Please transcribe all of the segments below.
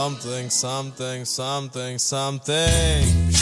Something, something, something, something.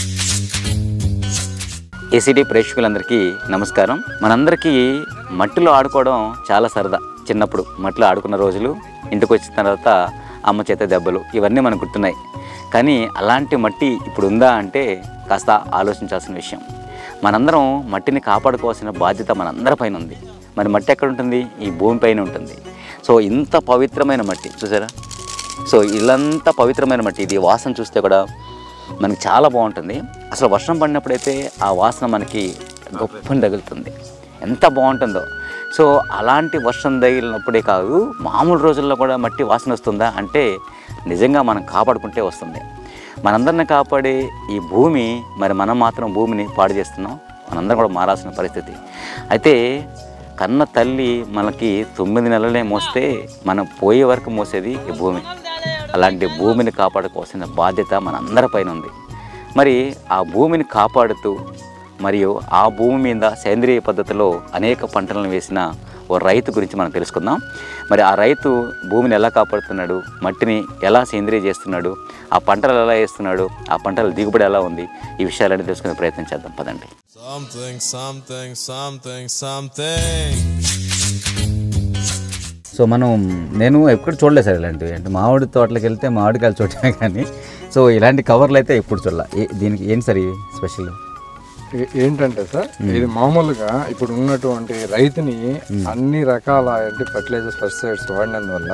ACT ప్రేక్షకులందరికీ నమస్కారం మనందరికీ మట్టిలో ఆడుకోవడం చాలా సరదా చిన్నప్పుడు మట్టిలో ఆడుకున్న రోజులు ఇంటికి వచ్చిన తర్వాత అమ్మ చేత దెబ్బలు ఇవన్నీ మనకు గుర్తున్నాయి కానీ అలాంటి మట్టి ఇప్పుడు ఉందా అంటే కాస్త ఆలోచించాల్సిన విషయం మనందరం మట్టిని కాపాడుకోవాల్సిన బాధ్యత మనందరిపైన ఉంది మరి మట్టి ఎక్కడ ఉంటుంది ఈ భూమిపైన ఉంటుంది సో ఇంత పవిత్రమైన మట్టి చూసారా సో ఇల్లంతా పవిత్రమైన మట్టి ఇది వాసన చూస్తే కూడా మనకి చాలా బాగుంటుంది అసలు వర్షం పడినప్పుడైతే ఆ వాసన మనకి గొప్పని తగులుతుంది ఎంత బాగుంటుందో సో అలాంటి వర్షం తగిలినప్పుడే కాదు మామూలు రోజుల్లో కూడా మట్టి వాసన వస్తుందా అంటే నిజంగా మనం కాపాడుకుంటే వస్తుంది మనందరిని కాపాడే ఈ భూమి మరి మనం మాత్రం భూమిని పాడు చేస్తున్నాం మనందరం కూడా మారాల్సిన పరిస్థితి అయితే కన్న తల్లి మనకి తొమ్మిది నెలలే మోస్తే మనం పోయే వరకు మోసేది ఈ భూమి అలాంటి భూమిని కాపాడుకోవాల్సిన బాధ్యత మనందరిపైన ఉంది మరి ఆ భూమిని కాపాడుతూ మరియు ఆ భూమి మీద సేంద్రియ పద్ధతిలో అనేక పంటలను వేసిన ఓ రైతు గురించి మనం తెలుసుకుందాం మరి ఆ రైతు భూమిని ఎలా కాపాడుతున్నాడు మట్టిని ఎలా సేంద్రియ చేస్తున్నాడు ఆ పంటలు ఎలా వేస్తున్నాడు ఆ పంటల దిగుబడి ఎలా ఉంది ఈ విషయాలన్నీ తెలుసుకునే ప్రయత్నం చేద్దాం పదండి Something, something, something, something. So మనం నేను ఎప్పుడు చూడలేదు సార్ ఇలాంటివి అంటే మామిడి తోటలకు వెళ్తే మామిడికాయలు చూడటమే కానీ సో ఇలాంటి కవర్లు అయితే ఎప్పుడు చూడాల దీనికి ఏంటి సార్ ఇవి స్పెషల్ ఏ- ఏంటంటే సార్ ఇది మామూలుగా ఇప్పుడు ఉన్నటువంటి రైతుని అన్ని రకాల అంటే ఫర్టిలైజర్స్ పెస్టిసైడ్స్ వాడినందువల్ల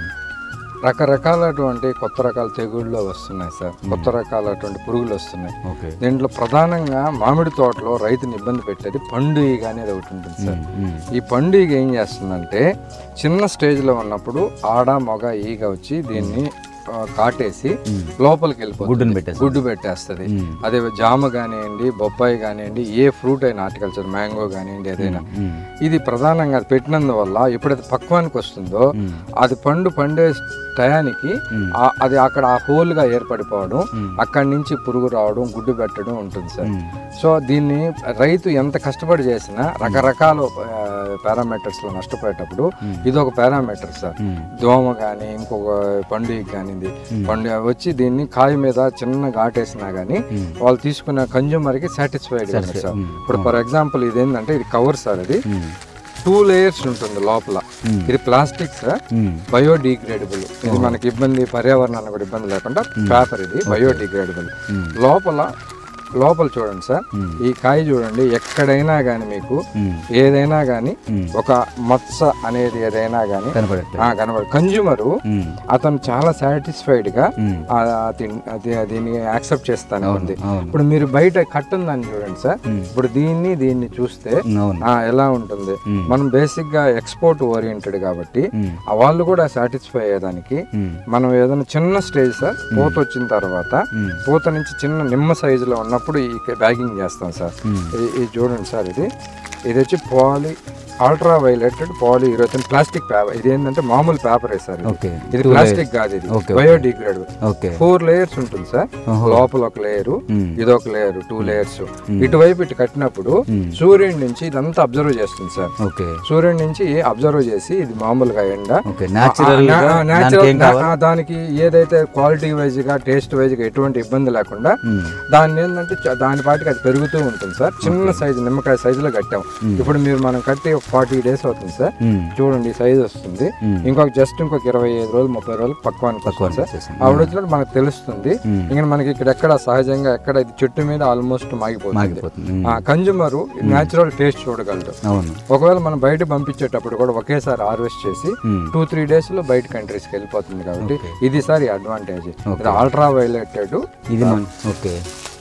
రకరకాలటువంటి కొత్త రకాల తెగుళ్ళు వస్తున్నాయి సార్ కొత్త రకాలటువంటి పురుగులు వస్తున్నాయి ఓకే దీంట్లో ప్రధానంగా మామిడి తోటలో రైతుని ఇబ్బంది పెట్టేది పండు ఈగ అనేది ఒకటి ఉంటుంది సార్ ఈ పండు ఈగ ఏం చేస్తుందంటే చిన్న స్టేజ్లో ఉన్నప్పుడు ఆడ మగ ఈగ వచ్చి దీన్ని ఆ, కాటేసి లోపలికి వెళ్ళిపోతుంది గుడ్డును పెట్టేస్తుంది. గుడ్డు పెట్టేస్తుంది అదే జామ కానివ్వండి బొప్పాయి కానివ్వండి ఏ ఫ్రూట్ అయినా హార్టికల్చర్ మ్యాంగో కానివ్వండి ఏదైనా ఇది ప్రధానంగా అది పెట్టినందువల్ల ఎప్పుడైతే పక్వానికి వస్తుందో అది పండు పండే టయానికి ఆ- అది అక్కడ ఆ హోల్ గా ఏర్పడిపోవడం అక్కడి నుంచి పురుగు రావడం గుడ్డు పెట్టడం ఉంటుంది సార్ సో దీన్ని రైతు ఎంత కష్టపడి చేసినా రకరకాల పారామీటర్స్ లో నష్టపోయేటప్పుడు ఇది ఒక పారామీటర్ సార్ దోమ కానీ ఇంకొక పండు కానిది పండు వచ్చి దీన్ని కాయ మీద చిన్న ఘాటేసినా కానీ వాళ్ళు తీసుకున్న కన్జ్యూమర్ కి సాటిస్ఫైడ్ సార్ ఇప్పుడు ఫర్ ఎగ్జాంపుల్ ఇది ఏంటంటే ఇది కవర్ సార్ ఇది టూ లేయర్స్ ఉంటుంది లోపల ఇది ప్లాస్టిక్ సార్ బయోడిగ్రేడబుల్ ఇది మనకి ఇబ్బంది పర్యావరణానికి కూడా ఇబ్బంది లేకుండా పేపర్ ఇది బయోడిగ్రేడబుల్ లోపల లోపల చూడండి సార్ ఈ కాయ చూడండి ఎక్కడైనా కానీ మీకు ఏదైనా కానీ ఒక మత్స అనేది ఏదైనా కానీ కనపడట్లేదు కనబడు కన్జ్యూమరు అతను చాలా సాటిస్ఫైడ్ గా ఆ దీన్ని- అది- దీన్ని యాక్సెప్ట్ చేస్తానే ఉంది అవును. ఇప్పుడు మీరు బయట కట్ ఉందని చూడండి సార్ ఇప్పుడు దీన్ని దీన్ని చూస్తే అవును ఆ, ఎలా ఉంటుంది మనం బేసిక్ గా ఎక్స్పోర్ట్ ఓరియంటెడ్ కాబట్టి ఆ వాళ్ళు కూడా సాటిస్ఫై అయ్యేదానికి మనం ఏదైనా చిన్న స్టేజ్ సార్ పూత వచ్చిన తర్వాత పూత నుంచి చిన్న నిమ్మ సైజులో ఉన్నప్పుడు ఈ బ్యాగింగ్ చేస్తాం సార్ ఇది- ఇది చూడండి సార్ ఇది ఇది వచ్చి పాలి అల్ట్రా వైలెటెడ్ పాలి యూరోథిన్ ప్లాస్టిక్ పేపర్ ఇది ఏంటంటే మామూలు పేపరే సార్ ఇది. ఓకే ఇది ప్లాస్టిక్ కాదు ఇది Okay, biodegradable okay four layers ఉంటుంది సార్ లోపల ఒక లేయరు ఇది ఒక లేయర్ టూ లేయర్స్ ఇటువైపు ఇటు కట్టినప్పుడు సూర్యుడి నుంచి ఇదంతా అబ్జర్వ్ చేస్తుంది సార్ ఓకే సూర్యుడి నుంచి అబ్జర్వ్ చేసి ఇది మామూలుగా ఎండ ఓకే న్యాచురల్ ఆ, ఆ, దానికి natural- ఏం కావాలి ఆ, దానికి ఏదైతే క్వాలిటీ వైజ్ గా టేస్ట్ వైజ్ గా ఎటువంటి ఇబ్బంది లేకుండా దాన్ని ఏంటంటే చ- దాని పాటికి అది పెరుగుతూ ఉంటుంది సార్ చిన్న సైజు నిమ్మకాయ సైజులో కట్టాం ఇప్పుడు మీరు మనం కట్టి ఒక ఫార్టీ డేస్ అవుతుంది సార్ మ్మ్. చూడండి సైజ్ వస్తుంది ఇంకొక జస్ట్ ఇంకొక ఇరవై ఐదు రోజులు ముప్పై రోజులు పక్వానికి వస్తుంది సార్ వచ్చేసింది. ఆవిడ వచ్చినప్పుడు మనకు తెలుస్తుంది ఇంకా మనకి ఇక్కడ ఎక్కడ సహజంగా ఎక్కడ ఇది చెట్టు మీద ఆల్మోస్ట్ మాగిపోతుంది మాగిపోతుంది మ్మ్. ఆ కన్జ్యూమర్ న్యాచురల్ టేస్ట్ చూడగలరు అవును ఒకవేళ మనం బయట పంపించేటప్పుడు కూడా ఒకేసారి హార్వెస్ట్ చేసి మ్మ్. టూ త్రీ డేస్ లో బయట కంట్రీస్ కి వెళ్ళిపోతుంది కాబట్టి ఇది సార్ అడ్వాంటేజ్ ఇది అల్ట్రా వైలెటెడ్ ఇది మన ఓకే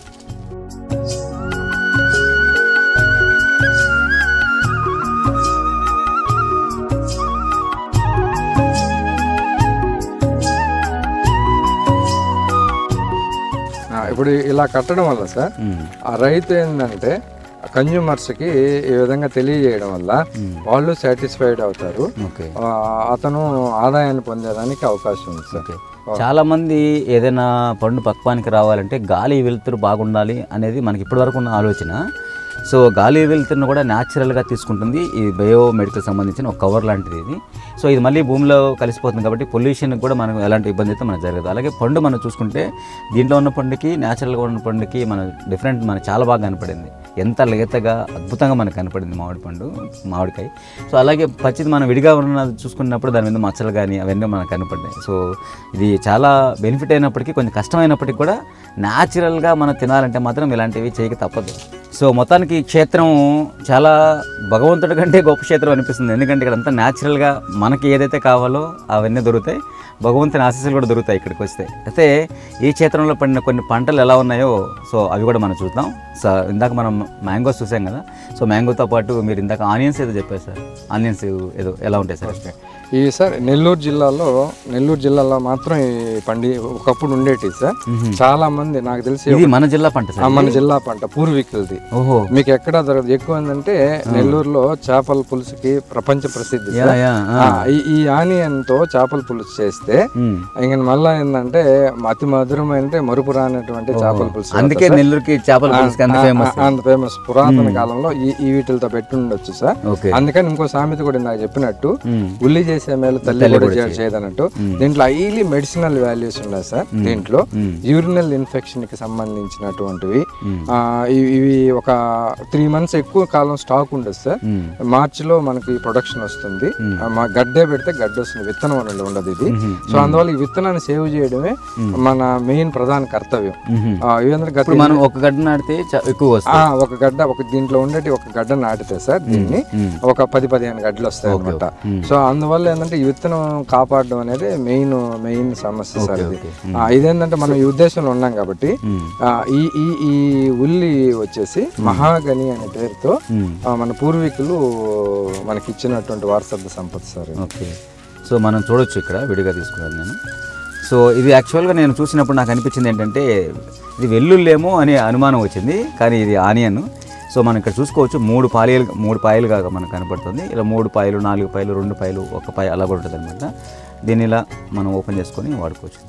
ఇప్పుడు ఇలా కట్టడం వల్ల సార్ ఆ రైతు ఏంటంటే కన్జ్యూమర్స్ కి ఈ విధంగా తెలియజేయడం వల్ల వాళ్ళు సాటిస్ఫైడ్ అవుతారు ఓకే ఆ, అతను ఆదాయాన్ని పొందేదానికి అవకాశం ఉంది సార్ ఓకే చాలా మంది ఏదైనా పండు పక్వానికి రావాలంటే గాలి వెలుతురు బాగుండాలి అనేది మనకి ఇప్పటివరకు ఉన్న ఆలోచన సో గాలి వెలుతురును కూడా న్యాచురల్గా తీసుకుంటుంది ఈ బయో మెడికల్ సంబంధించిన ఒక కవర్ లాంటిది ఇది సో ఇది మళ్ళీ భూమిలో కలిసిపోతుంది కాబట్టి పొల్యూషన్ కూడా మనకు ఎలాంటి ఇబ్బంది అయితే మనకు జరగదు అలాగే పండు మనం చూసుకుంటే దీంట్లో ఉన్న పండుకి న్యాచురల్గా ఉన్న పండుకి మన డిఫరెంట్ మనకు చాలా బాగా కనపడింది ఎంత లేతగా అద్భుతంగా మనకు కనపడింది మామిడి పండు మామిడికాయ సో అలాగే పచ్చిది మనం విడిగా ఉన్నది చూసుకున్నప్పుడు దాని మీద మచ్చలు కానీ అవన్నీ మనకు కనపడ్డాయి సో ఇది చాలా బెనిఫిట్ అయినప్పటికీ కొంచెం కష్టమైనప్పటికీ కూడా న్యాచురల్గా మనం తినాలంటే మాత్రం ఇలాంటివి చేయక తప్పదు సో మొత్తానికి ఈ క్షేత్రం చాలా భగవంతుడి కంటే గొప్ప క్షేత్రం అనిపిస్తుంది ఎందుకంటే ఇక్కడ అంతా న్యాచురల్గా మనకి ఏదైతే కావాలో అవన్నీ దొరుకుతాయి భగవంతుని ఆశీస్సులు కూడా దొరుకుతాయి ఇక్కడికి వస్తే అయితే ఈ క్షేత్రంలో పడిన కొన్ని పంటలు ఎలా ఉన్నాయో సో అవి కూడా మనం చూద్దాం సో ఇందాక మనం మ్యాంగోస్ చూసాం కదా సో మ్యాంగోతో పాటు మీరు ఇందాక ఆనియన్స్ ఏదో చెప్పారు సార్ ఆనియన్స్ ఏదో ఎలా ఉంటాయి సార్ ఈ సార్ నెల్లూరు జిల్లాలో నెల్లూరు జిల్లాలో మాత్రం ఈ పండి ఒకప్పుడు ఉండేటి సార్ చాలా మంది నాకు తెలిసి ఇది మన జిల్లా పంట ఆ, సార్ మన జిల్లా పంట పూర్వీకులది ఓహో మీకు ఎక్కడ దొరకదు ఎక్కువ ఏంటంటే నెల్లూరులో చేపల పులుసుకి ప్రపంచ ప్రసిద్ధి యా, సార్. యా, ఆ, ఈ- ఈ ఆనియన్ తో చేపల పులుసు చేస్తే మ్మ్. ఇంక మళ్ళా ఏంటంటే అతి మధురమైన మరుపు రానటువంటి చేపల పులుసు అందుకే నెల్లూరుకి చేపల పులుసుకి అంత ఫేమస్ ఆ, అంత ఫేమస్ పురాతన కాలంలో ఈ ఈ వీటితో పెట్టి ఉండొచ్చు సార్ ఓకే అందుకని ఇంకో సామెత కూడా ఇందాక చెప్పినట్టు మ్మ్. ఉల్లి చేసే మేలు తల్లి కూడా చే- చేయదన్నట్టు దీంట్లో హైలీ మెడిసినల్ వాల్యూస్ ఉన్నాయి సార్ దీంట్లో యూరినల్ ఇన్ఫెక్షన్ కి సంబంధించినటువంటివి ఆ, ఇవి- ఇవి ఒక త్రీ మంత్స్ ఎక్కువ కాలం స్టాక్ ఉండదు సార్ మ్మ్. మార్చి లో మనకి ప్రొడక్షన్ వస్తుంది ఆ, మా గడ్డే పెడితే గడ్డ వస్తుంది విత్తనం అనేది ఉండదు ఇది సో అందువల్ల ఈ విత్తనాన్ని సేవ్ చేయడమే మన మెయిన్ ప్రధాన కర్తవ్యం మ్మ్. ఆ, ఇవేంద్ర గత ఇప్పుడు మనం ఒక గడ్డ నాటితే చ- ఎక్కువ వస్తుంది ఆ, ఒక గడ్డ ఒక దీంట్లో ఉండేటి ఒక గడ్డ నాటితే సార్ దీన్ని ఒక పది పదిహేను గడ్డలు వస్తాయి అనమాట సో అందువల్ల ఏంటంటే ఈ విత్తనం కాపాడడం అనేది మెయిన్ మెయిన్ సమస్య సార్ ఇది ఆ, ఇదేంటంటే మనం ఈ ఉద్దేశంలో ఉన్నాం కాబట్టి ఆ, ఈ ఈ ఈ ఉల్లి వచ్చేసి మహాగని అనే పేరుతో ఆ, మన పూర్వీకులు మనకి ఇచ్చినటువంటి వారసత్వ సంపద సార్ ఇది. ఓకే సో మనం చూడొచ్చు ఇక్కడ విడిగా తీసుకున్నాను నేను సో ఇది యాక్చువల్గా నేను చూసినప్పుడు నాకు అనిపించింది ఏంటంటే ఇది వెల్లుల్లేమో అనే అనుమానం వచ్చింది కానీ ఇది ఆనియన్ సో మనం ఇక్కడ చూసుకోవచ్చు మూడు పాయలు మూడు పాయలుగా మనకు కనపడుతుంది ఇలా మూడు పాయలు నాలుగు పాయలు రెండు పాయలు ఒక పాయ అలా కూడా ఉంటుంది అనమాట దీన్ని ఇలా మనం ఓపెన్ చేసుకొని వాడుకోవచ్చు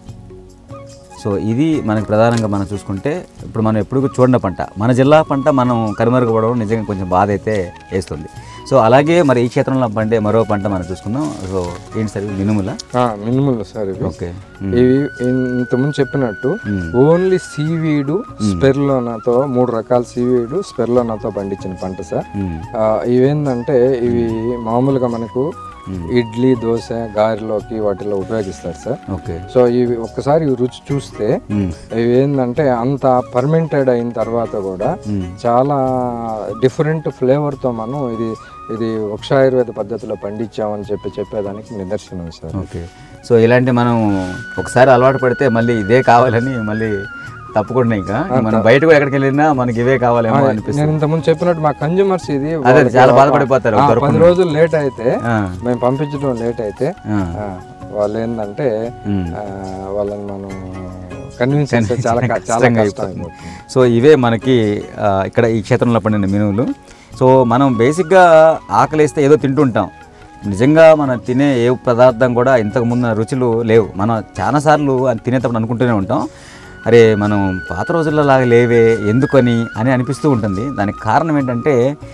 సో ఇది మనకి ప్రధానంగా మనం చూసుకుంటే ఇప్పుడు మనం ఎప్పుడు చూడని పంట మన జిల్లా పంట మనం కనుమరుగపడడం నిజంగా కొంచెం బాధ అయితే వేస్తుంది సో అలాగే మరి ఈ క్షేత్రంలో పండే మరో పంట మనం చూసుకుందాం సో ఏంటి సార్ ఇవి మినుముల ఆ, మినుములు సార్ ఇవి ఓకే ఇవి ఇంతకుముందు చెప్పినట్టు ఓన్లీ సీవీడు స్పెర్లోనాతో మూడు రకాల సీవీడు స్పెర్లోనాతో పండించిన పంట సార్ ఆ, ఇవేంటంటే ఇవి మామూలుగా మనకు ఇడ్లీ దోశ గారెలోకి వాటిలో ఉపయోగిస్తారు సార్ ఓకే సో ఇవి ఒక్కసారి ఇవి రుచి చూస్తే ఇవి ఏంటంటే అంత పర్మెంటెడ్ అయిన తర్వాత కూడా చాలా డిఫరెంట్ ఫ్లేవర్తో మనం ఇది ఇది వృక్షాయుర్వేద పద్ధతిలో పండించామని చెప్పి చెప్పేదానికి నిదర్శనం సార్ ఓకే సో ఇలాంటి మనం ఒకసారి అలవాటు పడితే మళ్ళీ ఇదే కావాలని మళ్ళీ తప్పకుండా ఇంకా మనం బయట కూడా ఎక్కడికి వెళ్ళినా మనకి ఇవే కావాలేమో అనిపిస్తుంది నేను ఇంతకుముందు చెప్పినట్టు మా కన్జ్యూమర్స్ ఇది అదే వాళ్ళకి చాలా ఒక- బాధపడిపోతారు ఆ, దొరకకుండా. పది రోజులు లేట్ అయితే ఆ, మేము పంపించడం లేట్ అయితే ఆ, ఆ, వాళ్ళు ఏంటంటే ఉమ్. ఆ, వాళ్ళని మనం కన్విన్స్ చేస్తే చాలా క- చాలా కష్టంగా కష్టం అయిపోతుంది. అయిపోతుంది సో ఇవే మనకి ఆ, ఇక్కడ ఈ క్షేత్రంలో పండిన మినువులు సో మనం బేసిక్గా ఆకలిస్తే ఏదో తింటుంటాం నిజంగా మనం తినే ఏ పదార్థం కూడా ఇంతకు ముందు రుచులు లేవు మనం చాలాసార్లు అది తినేటప్పుడు అనుకుంటూనే ఉంటాం అరే మనం పాత రోజుల్లో లాగా లేవే ఎందుకని అని అనిపిస్తూ ఉంటుంది దానికి కారణం ఏంటంటే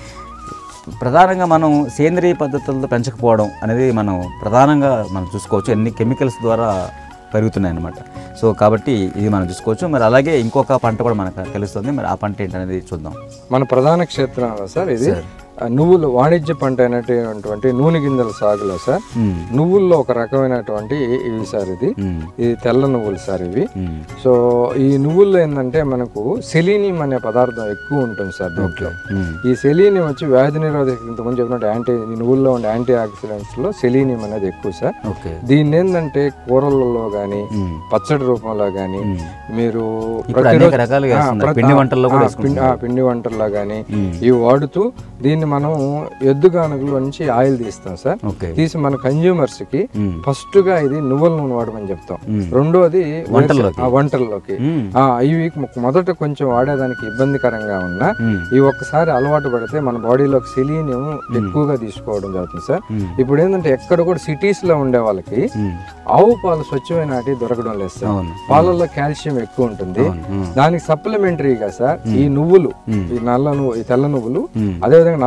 ప్రధానంగా మనం సేంద్రియ పద్ధతులతో పెంచకపోవడం అనేది మనం ప్రధానంగా మనం చూసుకోవచ్చు ఎన్ని కెమికల్స్ ద్వారా పెరుగుతున్నాయి అన్నమాట సో కాబట్టి ఇది మనం చూసుకోవచ్చు మరి అలాగే ఇంకొక పంట కూడా మనకు తెలుస్తుంది మరి ఆ పంట ఏంటనేది చూద్దాం మన ప్రధాన క్షేత్రంలో సార్ ఇది ఆ, నువ్వులు వాణిజ్య పంట అయినటువంటి నూనె గింజల సాగులో సార్ మ్మ్. నువ్వుల్లో ఒక రకమైనటువంటి ఇవి సార్ ఇది మ్మ్. ఇది తెల్ల నువ్వులు సార్ ఇవి మ్మ్. సో ఈ నువ్వుల్లో ఏంటంటే మనకు సెలీనియం అనే పదార్థం ఎక్కువ ఉంటుంది సార్ దీంట్లో మ్మ్. ఈ సెలీనియం వచ్చి వ్యాధి నిరోధక ఇంతకుముందు చెప్పినట్టు యాంటీ ఈ నువ్వుల్లో ఉండే యాంటీ ఆక్సిడెంట్స్ లో సెలీనియం అనేది ఎక్కువ సార్ ఓకే దీన్ని ఏంటంటే కూరలలో కానీ మ్మ్. పచ్చడి రూపంలో కానీ మీరు ఇప్పుడు అనేక రకాలుగా వేస్తున్నారు. పిండి వంటల్లో కూడా పిండి ఆ, పిండి వంటల్లో కానీ ఇవి వాడుతూ దీన్ని మనం ఎద్దుగానుగులో నుంచి ఆయిల్ తీస్తాం సార్ ఓకే తీసి మన కన్జ్యూమర్స్ కి మ్మ్. ఫస్ట్ గా ఇది నువ్వుల నూనె వాడమని చెప్తాం రెండోది వంటల్లోకి. ఆ, వంటల్లోకి మ్మ్. ఆ, ఇవి మొదట కొంచెం వాడేదానికి ఇబ్బందికరంగా ఉన్నా మ్మ్. ఈ ఒక్కసారి అలవాటు పడితే మన బాడీలోకి సెలీనియం ఎక్కువగా తీసుకోవడం జరుగుతుంది సార్ మ్మ్. ఇప్పుడు ఏంటంటే ఎక్కడ కూడా సిటీస్ లో ఉండే వాళ్ళకి మ్మ్. ఆవు పాలు స్వచ్ఛమైన వాటి దొరకడం లేదు సార్ అవును. పాలల్లో కాల్షియం ఎక్కువ ఉంటుంది మ్మ్. దానికి సప్లిమెంటరీగా సార్ ఈ నువ్వులు ఈ నల్ల నువ్వు ఈ తెల్ల నువ్వులు మ్మ్. అదేవిధంగా నల్ల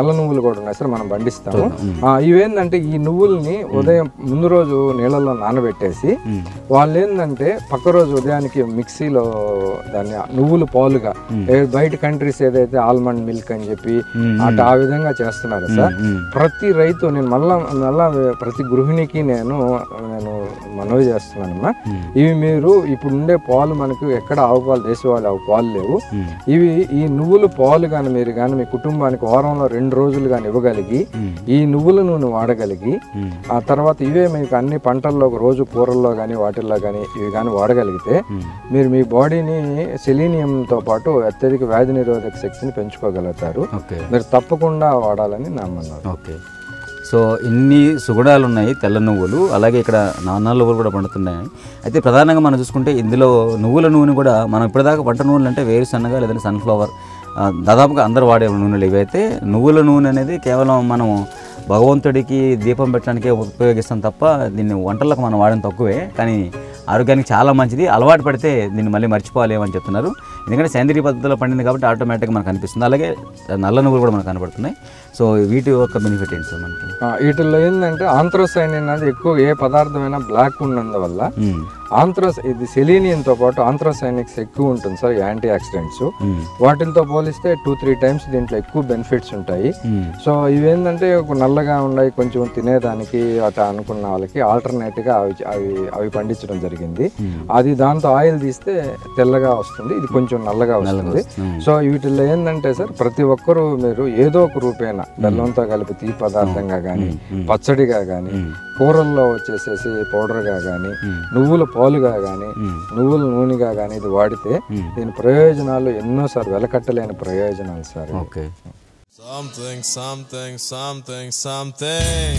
నల్ల నువ్వులు కూడా ఉన్నాయి సార్ మనం పండిస్తాము ఆ, ఇవేంటంటే ఈ నువ్వుల్ని ఉదయం ముందు రోజు నీళ్ళలో నానబెట్టేసి వాళ్ళు ఏంటంటే పక్క రోజు ఉదయానికి మిక్సీలో దాన్ని నువ్వులు పాలుగా ఏ- బయట కంట్రీస్ ఏదైతే ఆల్మండ్ మిల్క్ అని చెప్పి అటు ఆ విధంగా చేస్తున్నారు సార్ ప్రతి రైతు నేను మళ్ళా మళ్ళా ప్రతి గృహిణికి నేను నేను మనవి చేస్తున్నానమ్మా ఇవి మీరు ఇప్పుడు ఉండే పాలు మనకు ఎక్కడ ఆవు పాలు దేశవాళీ ఆవు పాలు లేవు ఇవి ఈ నువ్వులు పాలు కానీ మీరు కానీ మీ కుటుంబానికి వారంలో రెండు రోజులు కానీ ఇవ్వగలిగి ఈ నువ్వుల నూనె వాడగలిగి ఆ తర్వాత ఇవే మీకు అన్ని పంటల్లో రోజు కూరల్లో కానీ వాటిల్లో కానీ ఇవి కానీ వాడగలిగితే మీరు మీ బాడీని సెలీనియంతో పాటు అత్యధిక వ్యాధి నిరోధక శక్తిని పెంచుకోగలుగుతారు ఓకే మీరు తప్పకుండా వాడాలని నా మన్నరు ఓకే సో ఇన్ని సుగుణాలు ఉన్నాయి తెల్ల నువ్వులు అలాగే ఇక్కడ నాన్న నువ్వులు కూడా పండుతున్నాయి అయితే ప్రధానంగా మనం చూసుకుంటే ఇందులో నువ్వుల నూనె కూడా మనం ఇప్పటిదాకా వంట నూనెలు అంటే వేరుశనగ లేదంటే సన్ఫ్లవర్ ఆ, దాదాపుగా అందరు వాడే నూనెలు ఇవైతే నువ్వుల నూనె అనేది కేవలం మనం భగవంతుడికి దీపం పెట్టడానికే ఉపయోగిస్తాం తప్ప దీన్ని వంటలకు మనం వాడడం తక్కువే కానీ ఆరోగ్యానికి చాలా మంచిది అలవాటు పడితే దీన్ని మళ్ళీ మర్చిపోలేమని అని చెప్తున్నారు ఎందుకంటే సేంద్రీయ పద్ధతిలో పండింది కాబట్టి ఆటోమేటిక్గా మనకు కనిపిస్తుంది అలాగే నల్ల నువ్వులు కూడా మనకు కనబడుతున్నాయి సో వీటి యొక్క బెనిఫిట్ ఏంటి సార్ మనకి ఆ, వీటిల్లో ఏంటంటే ఆంథ్రోసైన్ అనేది ఎక్కువ ఏ పదార్థమైనా బ్లాక్ ఉన్నందువల్ల మ్మ్. ఆంథ్రోస్ ఇది సెలీనియంతో పాటు ఆంథ్రోసైనిక్స్ ఎక్కువ ఉంటుంది సార్ యాంటీ ఆక్సిడెంట్స్ మ్మ్. వాటితో పోలిస్తే టూ త్రీ టైమ్స్ దీంట్లో ఎక్కువ బెనిఫిట్స్ ఉంటాయి మ్మ్. సో ఇవేంటంటే ఒక నల్లగా ఉన్నాయి కొంచెం తినేదానికి అట్లా అనుకున్న వాళ్ళకి alternate గా అవి అవి అవి పండించడం జరిగింది అది దాంతో ఆయిల్ తీస్తే తెల్లగా వస్తుంది ఇది కొంచెం నల్లగా వస్తుంది సో వీటిల్లో ఏంటంటే సార్ ప్రతి ఒక్కరూ మీరు ఏదో ఒక రూపేణ బెల్లంతో కలిపి తీ పదార్థంగా కానీ పచ్చడిగా కానీ కూరల్లో వచ్చేసేసి పౌడర్గా కానీ నువ్వుల పాలుగా కానీ నువ్వుల నూనెగా కానీ ఇది వాడితే దీని ప్రయోజనాలు ఎన్నోసార్లు వెలకట్టలేని ప్రయోజనాలు సార్ ఇవి. Okay Something, something, something, something.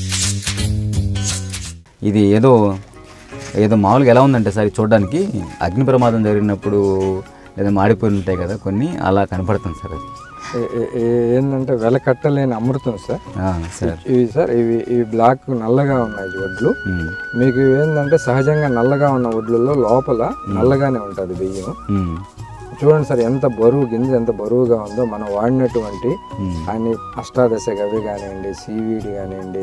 ఇది ఏదో ఏదో మామూలుగా ఎలా ఉందంటే సార్ ఇది చూడడానికి అగ్ని ప్రమాదం జరిగినప్పుడు లేదా మాడిపోయి ఉంటాయి కదా కొన్ని అలా కనపడుతుంది సార్ అది ఏ- ఏ- ఏ- ఏంటంటే వెలకట్టలేని అమృతం సార్ ఆ, సార్ ఇవి సార్ ఇవి ఇవి బ్లాక్ నల్లగా ఉన్నాయి ఈ వడ్లు మ్మ్. మీకు ఏంటంటే సహజంగా నల్లగా ఉన్న వడ్లలో లోపల నల్లగానే ఉంటుంది బియ్యం మ్మ్. చూడండి సార్ ఎంత బరువు గింజ ఎంత బరువుగా ఉందో మనం వాడినటువంటి అన్ని అష్టాదశ గవి కానివ్వండి సీవీడి కానివ్వండి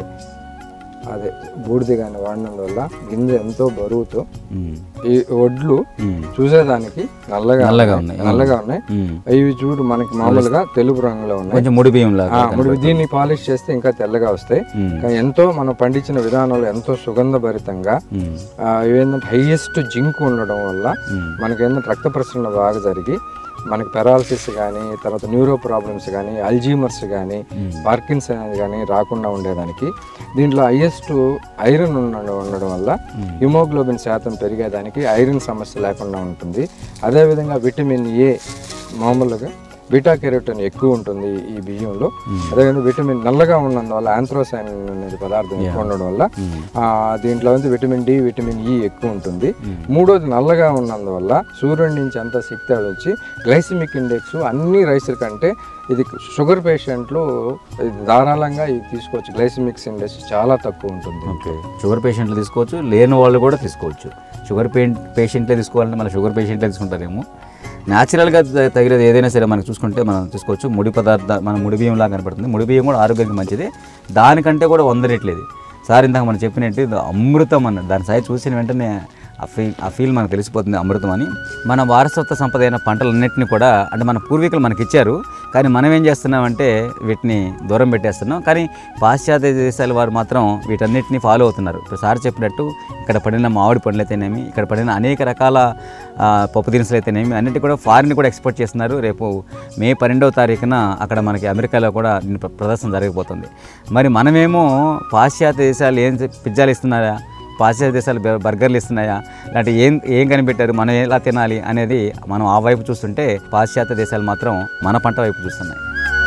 అదే బూడిది కానీ వాడినం వల్ల గింజ ఎంతో బరువుతో మ్మ్. ఈ వడ్లు మ్మ్. చూసేదానికి నల్లగా నల్లగా ఉన్నాయి. ఉన్నాయి. నల్లగా ఉన్నాయి మ్మ్. ఇవి చూడు మనకి మామూలుగా తెలుపు రంగులో ఉన్నాయి కొంచెం ముడి బియ్యం లాగా ఆ, మరి దీన్ని పాలిష్ చేస్తే ఇంకా తెల్లగా వస్తాయి మ్మ్. కానీ ఎంతో మనం పండించిన విధానంలో ఎంతో సుగంధభరితంగా మ్మ్. ఆ, ఇవేంటంటే హైయెస్ట్ జింక్ ఉండడం వల్ల మ్మ్. మనకి ఏంటంటే రక్త ప్రసరణ బాగా జరిగి మనకి పెరాలసిస్ కానీ తర్వాత న్యూరో ప్రాబ్లమ్స్ కానీ అల్జీమర్స్ కానీ పార్కిన్సన్ అనేది కానీ రాకుండా ఉండేదానికి దీంట్లో హైయెస్ట్ ఐరన్ ఉండడం ఉండడం వల్ల హిమోగ్లోబిన్ శాతం పెరిగేదానికి ఐరన్ సమస్య లేకుండా ఉంటుంది అదేవిధంగా విటమిన్ ఏ మామూలుగా బీటా కెరోటిన్ ఎక్కువ ఉంటుంది ఈ బియ్యంలో అదేవిధంగా విటమిన్ నల్లగా ఉన్నందువల్ల ఆంథ్రోసైన్ అనేది పదార్థం ఎక్కువ ఉండడం వల్ల ఆ, దీంట్లో வந்து విటమిన్ డి విటమిన్ ఈ ఎక్కువ ఉంటుంది మూడోది నల్లగా ఉన్నందువల్ల సూర్యుడి నుంచి అంత శక్తి అది వచ్చి గ్లైసిమిక్ ఇండెక్స్ అన్ని రైసుల కంటే ఇది షుగర్ పేషెంట్లు ఇది ధారాళంగా ఇది తీసుకోవచ్చు గ్లైసిమిక్స్ ఇండెక్స్ చాలా తక్కువ ఉంటుంది ఓకే షుగర్ పేషెంట్లు తీసుకోవచ్చు లేని వాళ్ళు కూడా తీసుకోవచ్చు షుగర్ పెయిన్ పేషెంట్లే తీసుకోవాలంటే మన షుగర్ పేషెంట్లే తీసుకుంటారేమో న్యాచురల్గా త- తగినది ఏదైనా సరే మనకు చూసుకుంటే మనం తీసుకోవచ్చు ముడి పదార్థ మన ముడి బియ్యం లాగా కనపడుతుంది ముడి బియ్యం కూడా ఆరోగ్యానికి మంచిది దానికంటే కూడా వంద రెట్లు ఇది సార్ ఇందాక మనం చెప్పినట్టు ఇది అమృతం అన్న దాని సాయి చూసిన వెంటనే ఆ ఫీల్ ఆ ఫీల్ మనకు తెలిసిపోతుంది అమృతం అని మన వారసత్వ సంపద అయిన పంటలన్నింటినీ కూడా అంటే మన పూర్వీకులు మనకి ఇచ్చారు కానీ మనం ఏం చేస్తున్నామంటే వీటిని దూరం పెట్టేస్తున్నాం కానీ పాశ్చాత్య దేశాల వారు మాత్రం వీటన్నిటిని ఫాలో అవుతున్నారు ఇప్పుడు సార్ చెప్పినట్టు ఇక్కడ పడిన మామిడి పండ్లు అయితేనేమి ఇక్కడ పడిన అనేక రకాల ఆ, పప్పు దినుసులు అయితేనేమి అన్నిటి కూడా ఫారిన్ కూడా ఎక్స్పోర్ట్ చేస్తున్నారు రేపు మే పన్నెండవ తారీఖున అక్కడ మనకి అమెరికాలో కూడా దీని ప్ర- ప్రదర్శన జరగబోతుంది మరి మనమేమో పాశ్చాత్య దేశాలు ఏం చె- పిజ్జాలు ఇస్తున్నారా పాశ్చాత్య దేశాలు బె- బర్గర్లు ఇస్తున్నాయా ఇలాంటి ఏం ఏం కనిపెట్టారు మనం ఎలా తినాలి అనేది మనం ఆ వైపు చూస్తుంటే పాశ్చాత్య దేశాలు మాత్రం మన పంట వైపు చూస్తున్నాయి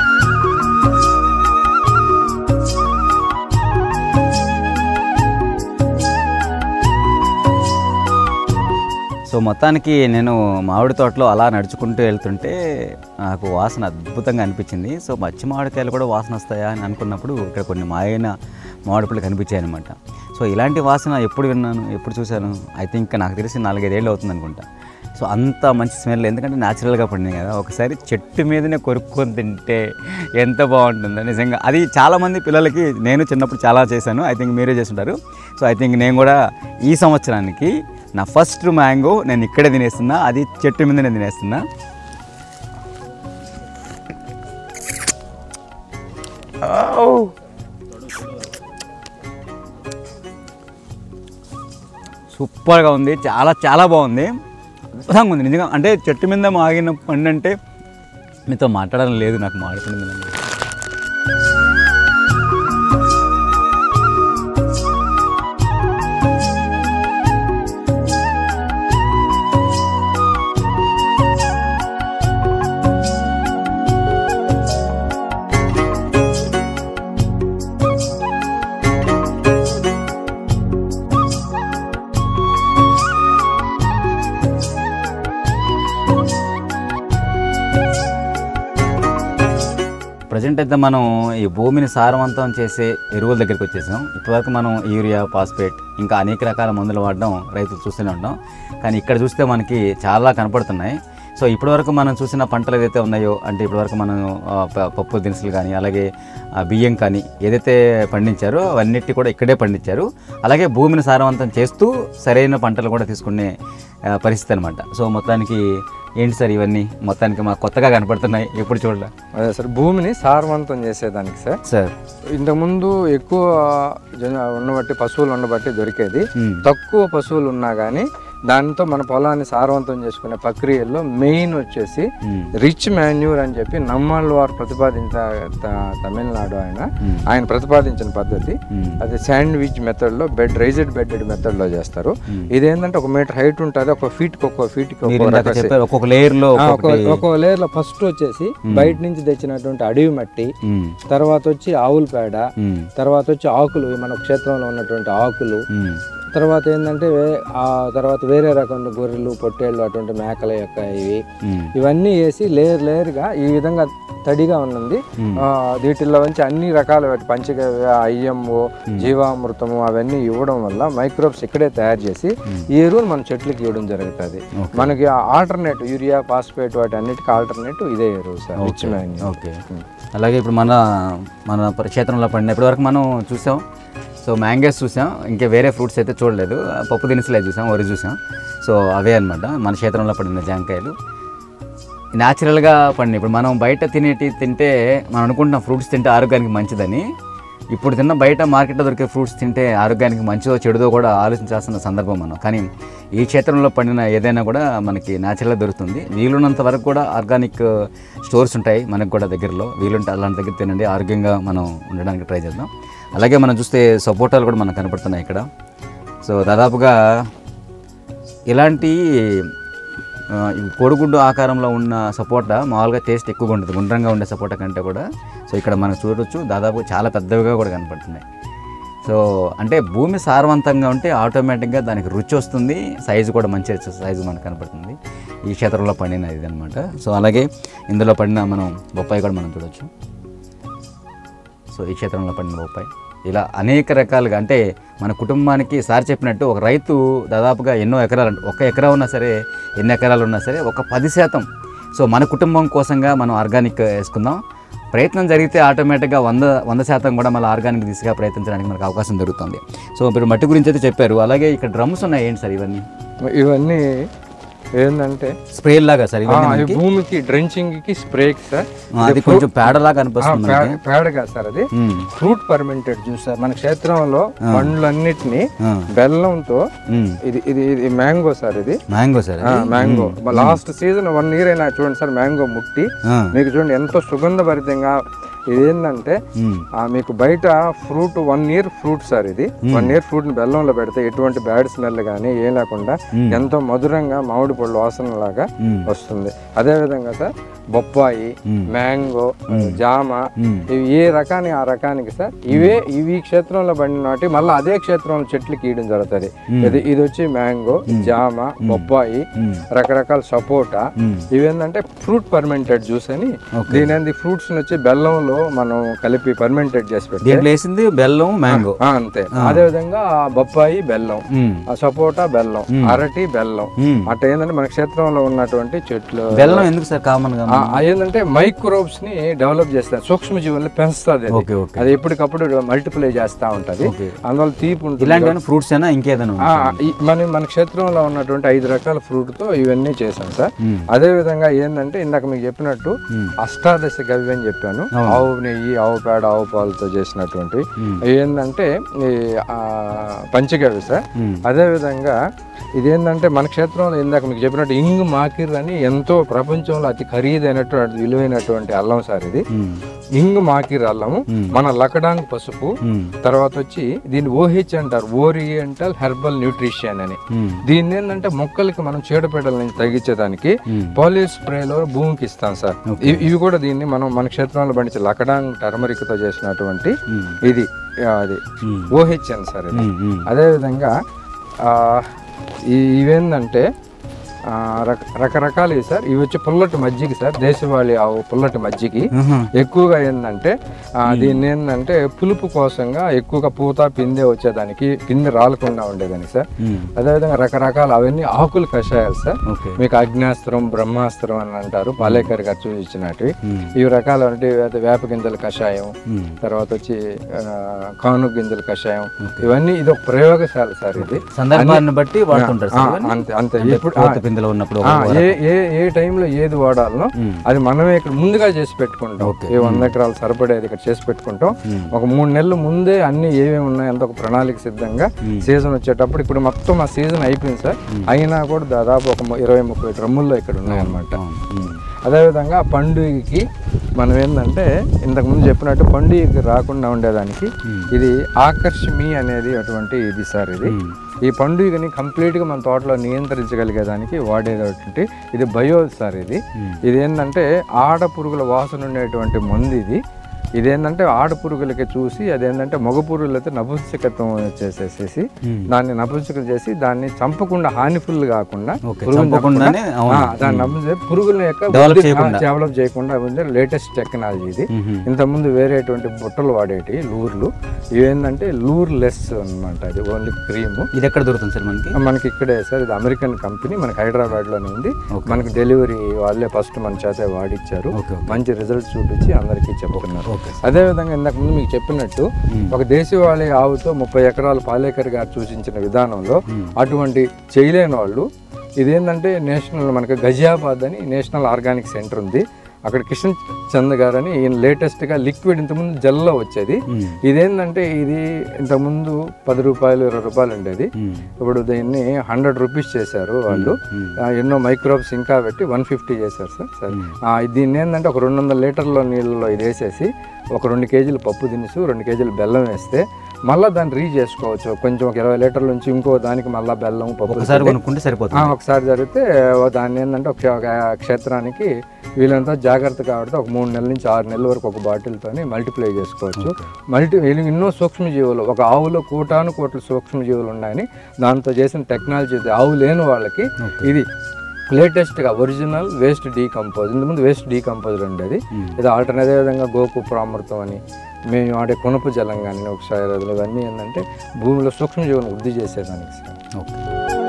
సో మొత్తానికి నేను మామిడి తోటలో అలా నడుచుకుంటూ వెళ్తుంటే నాకు వాసన అద్భుతంగా అనిపించింది సో పచ్చి మామిడికాయలు కూడా వాసన వస్తాయా అని అనుకున్నప్పుడు ఇక్కడ కొన్ని మాయైన మామిడి పళ్ళు కనిపించాయి అనమాట సో ఇలాంటి వాసన ఎప్పుడు విన్నాను ఎప్పుడు చూశాను ఐ థింక్ నాకు తెలిసి నాలుగైదేళ్ళు అవుతుంది అనుకుంటా సో అంత మంచి స్మెల్ ఎందుకంటే న్యాచురల్గా పండింది కదా ఒకసారి చెట్టు మీదనే కొరుక్కొని తింటే ఎంత బాగుంటుందో నిజంగా అది చాలామంది పిల్లలకి నేను చిన్నప్పుడు చాలా చేశాను ఐ థింక్ మీరే చేస్తుంటారు సో ఐ థింక్ నేను కూడా ఈ సంవత్సరానికి నా ఫస్ట్ మ్యాంగో నేను ఇక్కడే తినేస్తున్నా అది చెట్టు మీద నేను తినేస్తున్నా సూపర్గా ఉంది చాలా చాలా బాగుంది అద్భుతంగా ఉంది నిజంగా అంటే చెట్టు మీద మాగిన పండు అంటే మీతో మాట్లాడడం లేదు నాకు మాట్లాడుతుంది ప్రజెంట్ అయితే మనం ఈ భూమిని సారవంతం చేసే ఎరువుల దగ్గరికి వచ్చేసాం ఇప్పటివరకు మనం యూరియా ఫాస్ఫేట్ ఇంకా అనేక రకాల మందులు వాడడం రైతులు చూస్తూనే ఉంటాం కానీ ఇక్కడ చూస్తే మనకి చాలా కనపడుతున్నాయి సో ఇప్పటివరకు మనం చూసిన పంటలు ఏదైతే ఉన్నాయో అంటే ఇప్పటివరకు మనం ఆ, ప- పప్పు దినుసులు కానీ అలాగే ఆ, బియ్యం కానీ ఏదైతే పండించారో అవన్నిటి కూడా ఇక్కడే పండించారు అలాగే భూమిని సారవంతం చేస్తూ సరైన పంటలు కూడా తీసుకునే ఆ, పరిస్థితి అనమాట సో మొత్తానికి ఏంటి సార్ ఇవన్నీ మొత్తానికి మాకు కొత్తగా కనపడుతున్నాయి ఎప్పుడు చూడలే అదే సార్ భూమిని సారవంతం చేసేదానికి సార్ సార్ ఇంతకుముందు ఎక్కువ జన ఉన్నబట్టి పశువులు ఉండబట్టి దొరికేది మ్మ్. తక్కువ పశువులు ఉన్నా కానీ దాంతో మన పొలాన్ని సారవంతం చేసుకునే ప్రక్రియలో మెయిన్ వచ్చేసి మ్మ్. రిచ్ మాన్యూర్ అని చెప్పి నమ్మాళ్ళు వారు ప్రతిపాదించ త- తమిళనాడు ఆయన మ్మ్. ఆయన ప్రతిపాదించిన పద్ధతి మ్మ్. అది శాండ్విచ్ మెథడ్ లో బెడ్ రైజ్డ్ బెడెడ్ మెథడ్ లో చేస్తారు ఇదేంటంటే ఒక మీటర్ హైట్ ఉంటుంది ఒక ఫీట్ కి ఒక్కో ఫీట్ కి మీరు ఒక్కో ఇందాక రకసి- చెప్పారు ఒక్కొక్క లేయర్లో ఆ, ఒక ఒక లేయర్ లో ఫస్ట్ వచ్చేసి బయట నుంచి తెచ్చినటువంటి అడవి మట్టి తర్వాత వచ్చి ఆవుల పేడ తర్వాత వచ్చి ఆకులు మన క్షేత్రంలో ఉన్నటువంటి ఆకులు తర్వాత ఏంటంటే వే- ఆ తర్వాత వేరే రకమైన గొర్రెలు పొట్టేళ్ళు అటువంటి మేకల యొక్క ఇవి ఇవన్నీ వేసి లేయర్ లేయర్గా ఈ విధంగా తడిగా ఉన్నది ఆ, వీటిల్లో నుంచి అన్ని రకాల వాటి పంచగ అయ్యము జీవామృతము అవన్నీ ఇవ్వడం వల్ల మైక్రోబ్స్ ఇక్కడే తయారు చేసి ఈ ఎరువులు మన చెట్లకి ఇవ్వడం జరుగుతుంది మనకి ఆల్టర్నేట్ యూరియా ఫాస్ఫేట్ వాటి అన్నిటికీ ఆల్టర్నేట్ ఇదే ఎరువు సార్ రిచ్ మాన్యూర్. ఓకే అలాగే ఇప్పుడు మన మన ప- క్షేత్రంలో పండిన ఇప్పటివరకు మనం చూసాం సో మ్యాంగోస్ చూసాం ఇంకా వేరే ఫ్రూట్స్ అయితే చూడలేదు పప్పు దినుసులే చూసాం వరి చూసాం సో అవే అన్నమాట మన క్షేత్రంలో పడిన జాంకాయలు న్యాచురల్గా పండిన ఇప్పుడు మనం బయట తినేటి తింటే మనం అనుకుంటున్నాం ఫ్రూట్స్ తింటే ఆరోగ్యానికి మంచిదని ఇప్పుడు తిన్న బయట మార్కెట్లో దొరికే ఫ్రూట్స్ తింటే ఆరోగ్యానికి మంచిదో చెడుదో కూడా ఆలోచించాల్సిన సందర్భం మనం కానీ ఈ క్షేత్రంలో పండిన ఏదైనా కూడా మనకి న్యాచురల్గా దొరుకుతుంది వీలున్నంత వరకు కూడా ఆర్గానిక్ స్టోర్స్ ఉంటాయి మనకు కూడా దగ్గరలో వీలుంటే అలాంటి దగ్గర తినండి ఆరోగ్యంగా మనం ఉండడానికి ట్రై చేద్దాం అలాగే మనం చూస్తే సపోటాలు కూడా మనకు కనపడుతున్నాయి ఇక్కడ సో దాదాపుగా ఇలాంటి ఆ, ఇవి కోడిగుడ్డు ఆకారంలో ఉన్న సపోటా మామూలుగా టేస్ట్ ఎక్కువగా ఉంటుంది గుండ్రంగా ఉండే సపోటా కంటే కూడా సో ఇక్కడ మనం చూడొచ్చు దాదాపు చాలా పెద్దవిగా కూడా కనపడుతున్నాయి సో అంటే భూమి సారవంతంగా ఉంటే ఆటోమేటిక్గా దానికి రుచి వస్తుంది సైజు కూడా మంచి సైజు మనకు కనపడుతుంది ఈ క్షేత్రంలో పండిన ఇది అనమాట సో అలాగే ఇందులో పడిన మనం బొప్పాయి కూడా మనం చూడొచ్చు సో ఈ క్షేత్రంలో పండిన బొప్పాయి ఇలా అనేక రకాలుగా అంటే మన కుటుంబానికి సార్ చెప్పినట్టు ఒక రైతు దాదాపుగా ఎన్నో ఎకరాలు అంటే ఒక ఎకరా ఉన్నా సరే ఎన్ని ఎకరాలు ఉన్నా సరే ఒక పది శాతం సో మన కుటుంబం కోసంగా మనం ఆర్గానిక్ వేసుకుందాం ప్రయత్నం జరిగితే ఆటోమేటిక్గా వంద వంద శాతం కూడా మళ్ళీ ఆర్గానిక్ దిశగా ప్రయత్నించడానికి మనకు అవకాశం దొరుకుతుంది సో మీరు మట్టి గురించి అయితే చెప్పారు అలాగే ఇక్కడ డ్రమ్స్ ఉన్నాయి ఏంటి సార్ ఇవన్నీ ఇవన్నీ ఏంటంటే స్ప్రే లాగా సార్ ఆ, ఇవన్నీ ఈ మనకి? భూమికి డ్రెంచింగ్ కి స్ప్రేకి సార్ ఆ, అది కొంచెం పేడలాగా అనిపిస్తుంది మనకి పేడ- పేడగా సార్ అది మ్మ్. ఫ్రూట్ పర్మెంటెడ్ జ్యూస్ సార్ మన క్షేత్రంలో పండ్లన్నిటిని ఆ. బెల్లంతో మ్మ్. ఇది ఇది ఇది మ్యాంగో సార్ ఇది మ్యాంగో సార్ ఆ, mango last season one year అయినా చూడండి సార్ మ్యాంగో ముట్టి ఆ. మీకు చూడండి ఎంతో సుగంధభరితంగా ఇది ఏంటంటే మ్మ్. ఆ, మీకు బయట fruit one year fruit sir ఇది వన్ ఇయర్ ఫ్రూట్ ని బెల్లంలో పెడితే ఎటువంటి బ్యాడ్ స్మెల్ కానీ ఏం లేకుండా ఎంతో మధురంగా మామిడి పళ్ళు వాసన లాగా మ్మ్. వస్తుంది అదే విధంగా సార్ బొప్పాయి మ్యాంగో జామ మ్మ్. ఇవి ఏ రకానికి ఆ రకానికి సార్ ఇవే ఇవి ఈ క్షేత్రంలో పండిన నాటి మళ్ళీ అదే క్షేత్రంలో చెట్లు గీయడం జరుగుతుంది ఇది ఇది వచ్చి మ్యాంగో జామ బొప్పాయి రకరకాల సపోటా మ్మ్. ఇవేంటంటే ఫ్రూట్ పర్మెంటెడ్ జ్యూస్ అని దీని ఫ్రూట్స్ వచ్చి బెల్లంలో మనం కలిపి పర్మెంటెడ్ చేసి పెట్టి దీంట్లో వేసింది బెల్లం మ్యాంగో ఆ, అంతే అదే విధంగా బొప్పాయి బెల్లం మ్మ్. ఆ సపోటా బెల్లం అరటి బెల్లం మ్మ్. అట్లా ఏంటంటే మన క్షేత్రంలో ఉన్నటువంటి చెట్లు బెల్లం ఎందుకు సార్ కామన్ గా ఆ, ఆ ఏంటంటే మైక్రోబ్స్ ని డెవలప్ చేస్తారు సూక్ష్మజీవుల్ని పెంచుతుంది ఓకే ఓకే అది ఎప్పటికప్పుడు మల్టిప్లై చేస్తా ఉంటది ఓకే. అందువల్ల తీపి ఉంటుంది ఇలాంటివన్నీ ఫ్రూట్స్ అయినా ఇంకేదైనా ఆ, ఈ- మన మన క్షేత్రంలో ఉన్నటువంటి ఐదు రకాల ఫ్రూట్ తో ఇవన్నీ చేశాం సార్ మ్మ్. అదే విధంగా ఏంటంటే ఇందాక మీకు చెప్పినట్టు మ్మ్. అష్టాదశ గవ్య అని చెప్పాను ఆవు నెయ్యి ఆవు పేడ ఆవు పాలతో చేసినటువంటి మ్మ్. ఏంటంటే ఈ ఆ, పంచగవ్య సార్ మ్మ్. అదే విధంగా ఇదేంటంటే మన క్షేత్రంలో ఇందాక మీకు చెప్పినట్టు ఇంగ్ మాకిర్ అని ఎంతో ప్రపంచంలో అతి ఖరీదైనటువంటి విలువైనటువంటి అల్లం సార్ ఇది మ్మ్. ఇంగ్ మాకిర్ అల్లము మన లకడాంగ్ పసుపు మ్మ్. తర్వాత వచ్చి దీన్ని ఓహెచ్ అంటారు ఓరియంటల్ హెర్బల్ న్యూట్రిషన్ అని మ్మ్. దీన్ని ఏంటంటే మొక్కలకి మనం చీడపీడల నుంచి తగ్గించేదానికి పాలిస్ స్ప్రేలో భూమికి ఇస్తాం సార్ ఇవి- ఇవి కూడా దీన్ని మనం మన క్షేత్రంలో పండించే లకడాంగ్ టర్మరిక్ తో చేసినటువంటి మ్మ్. ఇది ఆ, అది మ్మ్. ఓహెచ్ అని సార్ ఇది మ్మ్. మ్మ్. అదేవిధంగా ఆ, ఈ ఇవేందంటే ఆ, రక- రకరకాలు ఇవి సార్ ఇవి వచ్చి పుల్లటి మజ్జిగ సార్ దేశవాళీ ఆవు పుల్లటి మజ్జిగి ఆహా. ఎక్కువగా ఏంటంటే ఆ, దీన్ని ఏంటంటే పులుపు కోసంగా ఎక్కువగా పూత పిందె వచ్చేదానికి పిందె రాలకుండా ఉండేదానికి సార్ మ్మ్. అదేవిధంగా రకరకాల అవన్నీ ఆకుల కషాయాలు సార్ ఓకే మీకు అగ్నాస్త్రం బ్రహ్మాస్త్రం అని అంటారు పాలేకర్ గారు చూపించినట్టు మ్మ్. ఇవి రకాలు అంటే వేప- వేప గింజల కషాయం మ్మ్. తర్వాత వచ్చి ఆ, కాను గింజల కషాయం ఇవన్నీ ఇది ఒక ప్రయోగశాల సార్ ఇది సందర్భాన్ని బట్టి వాడుతుంటారు ఆ, సార్ ఇవన్నీ? అంతే అంతే అంటే ఇప్పుడు పూత పిందెలో ఉన్నప్పుడు ఆ, ఒక- ఏ ఏ ఏ టైంలో ఏది వాడాలనో మ్మ్. అది మనమే ఇక్కడ ముందుగా చేసి పెట్టుకుంటాం ఏ వంద ఎకరాలు సరిపడేది ఇక్కడ చేసి పెట్టుకుంటాం ఒక మూడు నెలల ముందే అన్ని ఏమేమి ఉన్నాయి అంత ఒక ప్రణాళిక సిద్ధంగా సీజన్ వచ్చేటప్పుడు ఇప్పుడు మొత్తం ఆ సీజన్ అయిపోయింది సార్ అయినా కూడా దాదాపు ఒక ము- ఇరవై ముప్పై డ్రమ్ముల్లో ఇక్కడ ఉన్నాయన్నమాట మ్మ్. అదేవిధంగా పండుగకి మనం ఏంటంటే ఇంతకుముందు చెప్పినట్టు పండుగకి రాకుండా ఉండేదానికి ఇది ఆకర్షమి అనేది అటువంటి ఇది సార్ ఇది ఈ పండుగని కంప్లీట్గా మన తోటలో నియంత్రించగలిగేదానికి వాడేటువంటి ఇది బయో సార్ ఇది ఇది ఏంటంటే ఆడ పురుగుల వాసన ఉండేటువంటి మందు ఇది ఇదేంటంటే ఆడ పురుగులకి చూసి అదేంటంటే మగ పురుగులతో నపుంసకత్వం చేసేసేసి దాన్ని నపుంసకం చేసి దాన్ని చంపకుండా హానిఫుల్ కాకుండా ఓకే, పురుగుని చంపకుండానే, చంపకుండా, అవును. ఆ, దాన్ని నపుంస పురుగుల యొక్క Develop వృద్ధి- చేయకుండా. ఆ, డెవలప్ చేయకుండా ఉంది లేటెస్ట్ టెక్నాలజీ ఇది మ్మ్. ఇంతకుముందు వేరేటువంటి బుట్టలు వాడేటి లూర్లు ఇవేంటంటే లూర్ లెస్ అనమాట ఇది ఓన్లీ క్రీమ్ ఇది ఎక్కడ దొరుకుతుంది సార్ మనకి మనకి ఇక్కడే సార్ ఇది అమెరికన్ కంపెనీ మనకి హైదరాబాద్ లోనే ఉంది మనకి డెలివరీ వాళ్ళే ఫస్ట్ మన చేత వాడిచ్చారు ఓకే, ఓకే. మంచి రిజల్ట్ చూపించి అందరికీ చెప్పుకున్నారు ఓకే అదే విధంగా ఇంతకు ముందు మీకు చెప్పినట్టు ఒక దేశవాళీ ఆవుతో ముప్పై ఎకరాలు పాలేకర్ గారు సూచించిన విధానంలో అటువంటి చేయలేని వాళ్ళు ఇదేంటంటే నేషనల్ మనకి గజియాబాద్ అని నేషనల్ ఆర్గానిక్ సెంటర్ ఉంది అక్కడ కిషన్ చంద్ గారు అని ఈయన లేటెస్ట్గా లిక్విడ్ ఇంతకుముందు జెల్లో వచ్చేది ఇదేంటంటే ఇది ఇంతకుముందు పది రూపాయలు ఇరవై రూపాయలు ఉండేది ఇప్పుడు దీన్ని హండ్రెడ్ రూపీస్ చేశారు వాళ్ళు ఆ, ఎన్నో మైక్రోబ్స్ ఇంకా పెట్టి వన్ ఫిఫ్టీ చేశారు సార్ సరే ఆ, దీన్ని ఏంటంటే ఒక రెండు వందల లీటర్ల నీళ్ళలో ఇది వేసేసి ఒక రెండు కేజీలు పప్పు దినుసు రెండు కేజీలు బెల్లం వేస్తే మళ్ళీ దాన్ని రీ చేసుకోవచ్చు కొంచెం ఒక ఇరవై లీటర్ల నుంచి ఇంకో దానికి మళ్ళీ బెల్లం పప్పు ఒకసారి కొనుక్కుంటే సరిపోతుంది ఆ, ఒకసారి జరిగితే దాన్ని ఏంటంటే ఒక ఒక క్షేత్రానికి వీళ్ళంతా జాగ్రత్త కాబట్టి ఒక మూడు నెలల నుంచి ఆరు నెలల వరకు ఒక బాటిల్తోని మల్టిప్లై చేసుకోవచ్చు మల్టీ వీళ్ళు ఎన్నో సూక్ష్మజీవులు ఒక ఆవులో కోటాను కోట్ల సూక్ష్మజీవులు ఉన్నాయని దాంతో చేసిన టెక్నాలజీ ఇది. ఆవు లేని వాళ్ళకి ఇది లేటెస్ట్గా ఒరిజినల్ వేస్ట్ డీకంపోజ్ ఇంతకుముందు వేస్ట్ డీకంపోజర్ ఉండేది ఇది ఆల్టర్నేట్ విధంగా గోకు ప్రామృతం అని మేము ఆడే కొనుపు జలం కానీ ఒకసారి అదిలో ఇవన్నీ ఏంటంటే భూమిలో సూక్ష్మజీవులను వృద్ధి చేసేదానికి సార్ ఓకే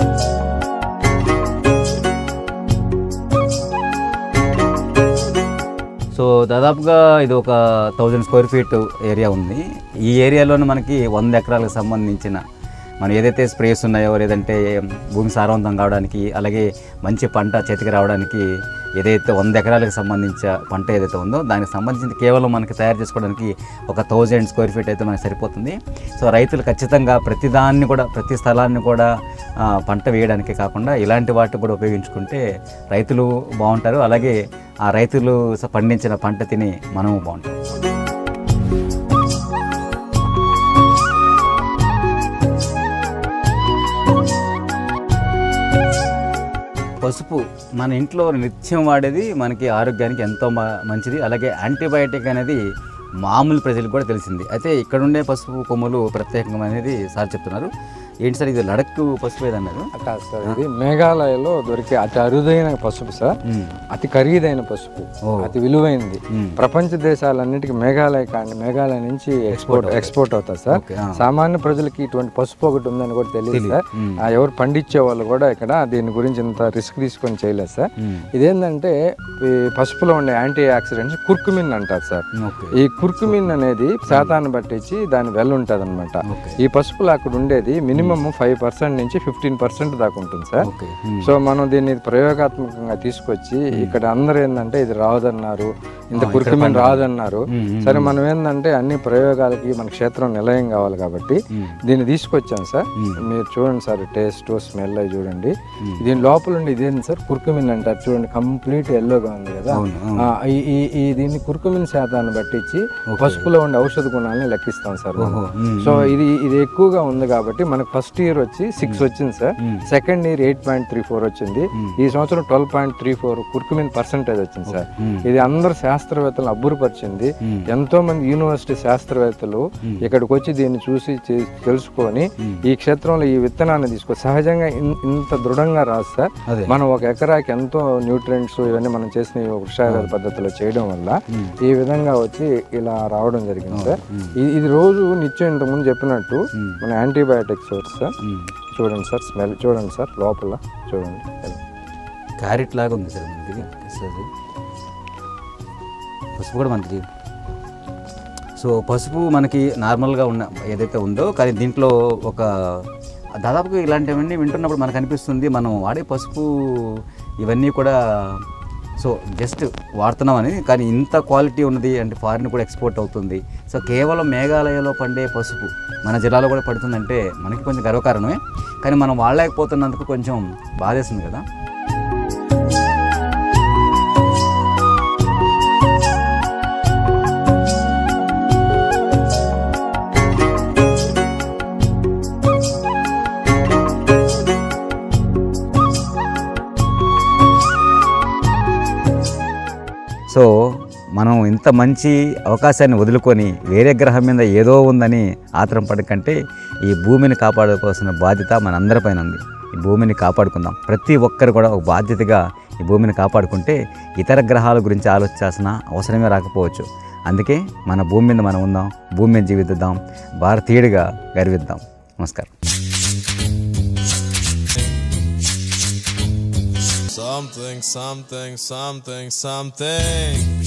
సో దాదాపుగా ఇది ఒక థౌజండ్ స్క్వేర్ ఫీట్ ఏరియా ఉంది ఈ ఏరియాలోనే మనకి వంద ఎకరాలకు సంబంధించిన మనం ఏదైతే స్ప్రేస్ ఉన్నాయో లేదంటే భూమి సారవంతం కావడానికి అలాగే మంచి పంట చేతికి రావడానికి ఏదైతే వంద ఎకరాలకు సంబంధించిన పంట ఏదైతే ఉందో దానికి సంబంధించి కేవలం మనకి తయారు చేసుకోవడానికి ఒక థౌజండ్ స్క్వేర్ ఫీట్ అయితే మనకి సరిపోతుంది సో రైతులు ఖచ్చితంగా ప్రతి దాన్ని కూడా ప్రతి స్థలాన్ని కూడా ఆ, పంట వేయడానికే కాకుండా ఇలాంటి వాటిని కూడా ఉపయోగించుకుంటే రైతులు బాగుంటారు అలాగే ఆ రైతులు స- పండించిన పంట తిని మనము బాగుంటాం పసుపు మన ఇంట్లో నిత్యం వాడేది మనకి ఆరోగ్యానికి ఎంతో మ- మంచిది అలాగే యాంటీబయాటిక్ అనేది మామూలు ప్రజలకు కూడా తెలిసింది అయితే ఇక్కడ ఉండే పసుపు కొమ్ములు ప్రత్యేకంగా అనేది సార్ చెప్తున్నారు ఏంటి సార్ ఇది లడక్ పసుపు ఏదన్నారు కాదు సార్ ఇది మేఘాలయలో దొరికే అతి అరుదైన పసుపు సార్ అతి ఖరీదైన పసుపు అతి విలువైనది ప్రపంచ దేశాలన్నిటికీ మేఘాలయ కానీ మేఘాలయ నుంచి ఎక్స్పోర్ట్ ఎక్స్పోర్ట్ అవుతుంది సార్ సామాన్య ప్రజలకి ఇటువంటి పసుపు ఒకటి ఉందని కూడా తెలియదు సార్ ఆ ఎవరు పండించే వాళ్ళు కూడా ఇక్కడ దీని గురించి ఇంత రిస్క్ తీసుకొని చేయలేదు సార్ ఇదేంటంటే ఈ పసుపులో ఉండే యాంటీ ఆక్సిడెంట్స్ కుర్కుమిన్ అంటారు సార్ ఈ కుర్కుమిన్ అనేది శాతాన్ని పట్టించి దాని వెల్ ఉంటుంది అనమాట ఈ పసుపులో అక్కడ ఉండేది మినిమం ఫైవ్ పర్సెంట్ నుంచి ఫిఫ్టీన్ పర్సెంట్ దాకా ఉంటుంది సార్ సో మనం దీన్ని ప్రయోగాత్మకంగా తీసుకొచ్చి ఇక్కడ అందరూ ఏంటంటే ఇది రాదన్నారు ఇంత కుర్కుమిన్ రాదన్నారు సరే మనం ఏంటంటే అన్ని ప్రయోగాలకి మన క్షేత్రం నిలయం కావాలి కాబట్టి దీన్ని తీసుకొచ్చాం సార్ మీరు చూడండి సార్ టేస్ట్ స్మెల్ అవి చూడండి దీని లోపల ఉండి ఇదేంటి సార్ కుర్కుమిన్ అంటారు చూడండి కంప్లీట్ ఎల్లోగా ఉంది కదా ఆ, ఈ- ఈ ఈ దీన్ని కుర్కుమిన్ శాతాన్ని పట్టించి పసుపులో ఉండే ఔషధ గుణాలను లెక్కిస్తాం సార్ మనం. సో ఇది ఇది ఎక్కువగా ఉంది కాబట్టి మనకు ఫస్ట్ ఇయర్ వచ్చి సిక్స్ వచ్చింది sir second year eight point three four వచ్చింది ఈ సంవత్సరం twelve point three four curcumin percentage వచ్చింది సార్ ఇది అందరు శాస్త్రవేత్తలు అబ్బురపరిచింది ఎంతో మంది యూనివర్సిటీ శాస్త్రవేత్తలు ఇక్కడికి వచ్చి దీన్ని చూసి చే- తెలుసుకొని ఈ క్షేత్రంలో ఈ విత్తనాన్ని తీసుకో సహజంగా ఇన్- ఇంత దృఢంగా రాదు సార్ మనం ఒక ఎకరాకి ఎంతో న్యూట్రియంట్స్ ఇవన్నీ మనం చేసిన ఈ వృక్షాయుర్వేద పద్ధతిలో చేయడం వల్ల ఈ విధంగా వచ్చి ఇలా రావడం జరిగింది సార్ ఇది- ఇది రోజు నిత్యం ఇంతకుముందు చెప్పినట్టు మన యాంటీబయాటిక్స్ సార్ చూడండి సార్ స్మెల్ చూడండి సార్ లోపల చూడండి క్యారెట్ లాగా ఉంది సార్ మనకి అది పసుపు కూడా మనకి సో పసుపు మనకి నార్మల్గా ఉన్న ఏదైతే ఉందో కానీ దీంట్లో ఒక దాదాపుగా ఇలాంటివన్నీ వింటున్నప్పుడు మనకు అనిపిస్తుంది మనం వాడే పసుపు ఇవన్నీ కూడా సో జస్ట్ వాడుతున్నామని కానీ ఇంత క్వాలిటీ ఉన్నది అంటే ఫారిన్ కూడా ఎక్స్పోర్ట్ అవుతుంది సో కేవలం మేఘాలయలో పండే పసుపు మన జిల్లాలో కూడా పడుతుందంటే మనకి కొంచెం గర్వకారణమే కానీ మనం వాడలేకపోతున్నందుకు కొంచెం బాధేస్తుంది కదా సో మనం ఇంత మంచి అవకాశాన్ని వదులుకొని వేరే గ్రహం మీద ఏదో ఉందని ఆత్రం పడకంటే ఈ భూమిని కాపాడుకోవాల్సిన బాధ్యత మనందరిపైన ఉంది ఈ భూమిని కాపాడుకుందాం ప్రతి ఒక్కరు కూడా ఒక బాధ్యతగా ఈ భూమిని కాపాడుకుంటే ఇతర గ్రహాల గురించి ఆలోచించాల్సిన అవసరమే రాకపోవచ్చు అందుకే మన భూమి మీద మనం ఉందాం భూమి మీద జీవిద్దాం భారతీయుడిగా గర్విద్దాం నమస్కారం Something, something, something, something.